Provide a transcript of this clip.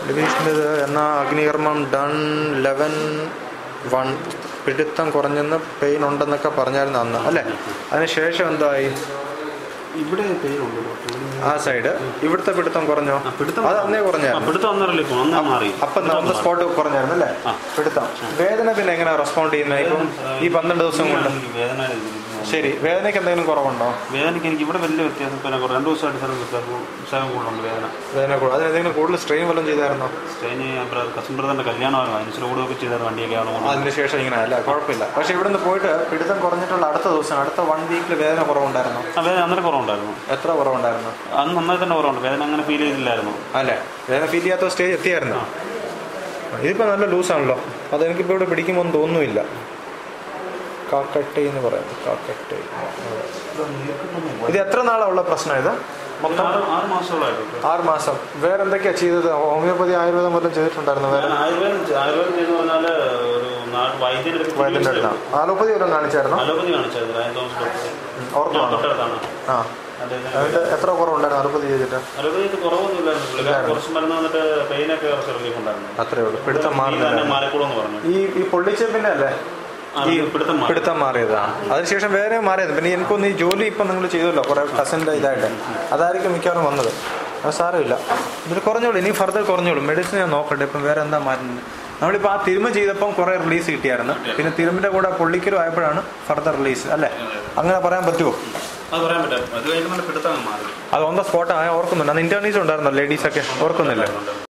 ഡിവിഷൻ്റെത് എന്നാ അഗ്നികർമ്മം done eleven one പിടുത്തം കുറഞ്ഞെന്ന് pain ഉണ്ടെന്നൊക്കെ പറഞ്ഞായിരുന്നു അന്ന് അല്ലേ അതിനുശേഷം എന്തായി ഇവിടെ പെയിനുണ്ട് ഡോക്ടർ ആ സൈഡ് ഇവിടുത്തെ പിടുത്തം കുറഞ്ഞോ ആ, പിടുത്തം അത് അന്നേ ആ കുറഞ്ഞായിരുന്നു പിടുത്തം ഒന്നരല്ലേ ഇപ്പോൾ ഒന്നേ മാറി അപ്പം നമ്മുടെ സ്പോട്ട് കുറഞ്ഞായിരുന്നു അല്ലേ ആ. പിടുത്തം വേദന പിന്നെ എങ്ങനെ റെസ്പോണ്ട് ചെയ്യുന്നത് ഇപ്പം ഈ പന്ത്രണ്ട് ദിവസം കൊണ്ട് എനിക്ക് വേദന ഇരിക്കുന്നു. ശരി വേദനയ്ക്ക് എന്തെങ്കിലും കുറവുണ്ടോ വേദനയ്ക്ക് എനിക്ക് ഇവിടെ വലിയ വ്യത്യാസം പിന്നെ കുറേ രണ്ട് ദിവസമായിട്ട് സ്ഥലം വ്യത്യാസം സ്ഥലം കൂടുതലുണ്ട് വേദന വേദന കൂടും അതിനെന്തെങ്കിലും കൂടുതൽ സ്ട്രെയിൻ വല്ലതും ചെയ്തായിരുന്നോ സ്ട്രെയിന് കസിൻ ബ്രദറിൻ്റെ കല്യാണമായിരുന്നു അതിന് ഇച്ചിരി കൂടുതലൊക്കെ ചെയ്തായിരുന്നു വണ്ടിയൊക്കെ ആവുമ്പോൾ അതിനുശേഷം ഇങ്ങനെ അല്ല കുഴപ്പമില്ല പക്ഷെ ഇവിടുന്ന് പോയിട്ട് പിടുത്തം കുറഞ്ഞിട്ടുള്ള അടുത്ത ദിവസം അടുത്ത വൺ വീക്കിൽ വേദന കുറവുണ്ടായിരുന്നോ ആ വേദന അന്നേരം കുറവുണ്ടായിരുന്നു എത്ര കുറവുണ്ടായിരുന്നു അന്ന് നന്നായി തന്നെ കുറവുണ്ട് വേദന അങ്ങനെ ഫീൽ ചെയ്തില്ലായിരുന്നു അല്ലേ വേദന ഫീൽ ചെയ്യാത്ത സ്റ്റേജ് എത്തിയായിരുന്നു ഇതിപ്പോൾ നല്ല ലൂസാണല്ലോ അത് എനിക്കിപ്പോൾ ഇവിടെ പിടിക്കുമ്പോൾ തോന്നുന്നില്ല കാക്കട്ടെ എന്ന് പറയുന്നത് കാക്കട്ടെ ഇത് എത്ര നാളുള്ള പ്രശ്നം ഇത് മൊത്തം ആറ് ആറ് മാസത്തോളമായിട്ട് ആറ് മാസം വേറെ എന്തൊക്കെയാ ചെയ്തത് ഹോമിയോപ്പതി ആയുർവേദം വല്ലതും ചെയ്തിട്ടുണ്ടായിരുന്നു വേറെ ഞാൻ ആയുർവേദം ചെ- ആയുർവേദം ചെയ്തെന്ന് പറഞ്ഞാൽ ഒരു നാട് വൈദ്യൻ്റെ അടുത്ത് വൈദ്യൻ്റെ ചികിത്സ അടുത്താണ് ആലോപ്പതി വല്ലതും കാണിച്ചായിരുന്നോ അലോപ്പതി കാണിച്ചായിരുന്നു രാജൻ തോമസ് ഡോക്ടർ ഓർക്കുവാണോ തൊട്ടടുത്താണ് ആ അദ്ദേഹത്തിന് എന്നിട്ട് എത്ര കുറവുണ്ടായിരുന്നു അലോപ്പതി ചെയ്തിട്ട് അലോപ്പതി കുറവൊന്നുമില്ലായിരുന്നു പുള്ളിക്കാരൻ കുറച്ച് മരുന്ന് വന്നിട്ട് പെയിനൊക്കെ കുറച്ച് റിലീഫ് ഉണ്ടായിരുന്നു അത്രേ ഉള്ളൂ പിടുത്തം മാറുന്നില്ല മാലക്കൂടെന്ന് പറഞ്ഞു ഈ ഈ പൊള്ളിച്ചപ്പിന്റെ അല്ലേ ആ, ഈ പിടുത്തം മാറി. പിടുത്തം മാറിയതാണ് അതിനുശേഷം വേറെ മാറിയത് പിന്നെ എനിക്കൊന്ന് ഈ ജോലി ഇപ്പം നിങ്ങൾ ചെയ്തല്ലോ കുറെ കസിൻ്റെ ഇതായിട്ട് അതായിരിക്കും മിക്കവാറും വന്നത് അത് സാരമില്ല ഇതിൽ കുറഞ്ഞോളൂ ഇനി ഫർദർ കുറഞ്ഞോളൂ മെഡിസിൻ ഞാൻ നോക്കട്ടെ ഇപ്പം വേറെ എന്താ മാറ്റുന്നത് നമ്മളിപ്പോൾ ആ തിരുമ ചെയ്തപ്പം കുറേ റിലീസ് കിട്ടിയായിരുന്നു പിന്നെ തിരുമിൻ്റെ കൂടെ പൊള്ളിക്കലും ആയപ്പോഴാണ് ഫർദർ റിലീസ് അല്ലേ അങ്ങനെ പറയാൻ പറ്റുമോ അത് പറയാൻ പറ്റും അത് കഴിഞ്ഞ് പിടുത്തം അങ്ങ് മാറി അത് ഓൺ ദ സ്പോട്ട് ആ ഓർക്കുന്നുണ്ട് അന്ന് ഇന്റർനീസ് ഉണ്ടായിരുന്നോ ലേഡീസൊക്കെ ഓർക്കുന്നില്ല